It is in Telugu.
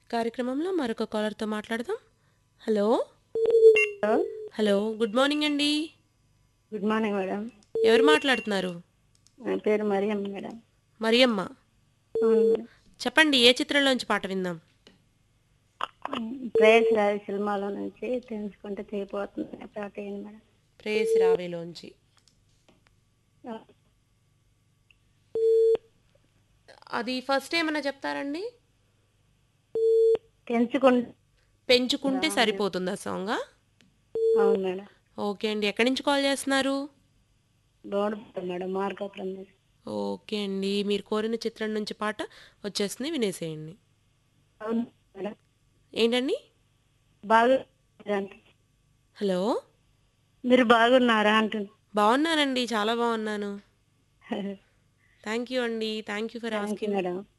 కార్యక్రమంలో మరొక కాలర్తో మాట్లాడదాం hello hello hello good morning అండి గుడ్ మార్నింగ్ మేడం ఎవరు మాట్లాడుతున్నారు నా పేరు మరియం మేడం మరియమ్మ అవును మేడం చెప్పండి ఏ చిత్రంలోంచి పాట విందాం ప్రేయస్ రాజు సినిమాలో నుంచి తెలుసుకుంటే తెగిపోతుంది పాట ఏంటి మేడం ప్రేయసి రావేలోంచి అది ఫస్ట్ ఏమన్నా చెప్తారండి తెంచుకుంటే పెంచుకుంటే సరిపోతుందా సాంగ్ అవును మేడం ఓకే అండి ఎక్కడి నుంచి కాల్ చేస్తున్నారు రోడ్ మేడం మార్కాపురం నుంచి. ఓకే అండి మీరు కోరిన చిత్రం నుంచి పాట వచ్చేస్తుంది వినేసేయండి అవును మేడం ఏంటండి బాగా అంట హలో మీరు బాగున్నారా అంటుంది బాగున్నానండి చాలా బాగున్నాను థ్యాంక్ యూ అండి thank you for asking madam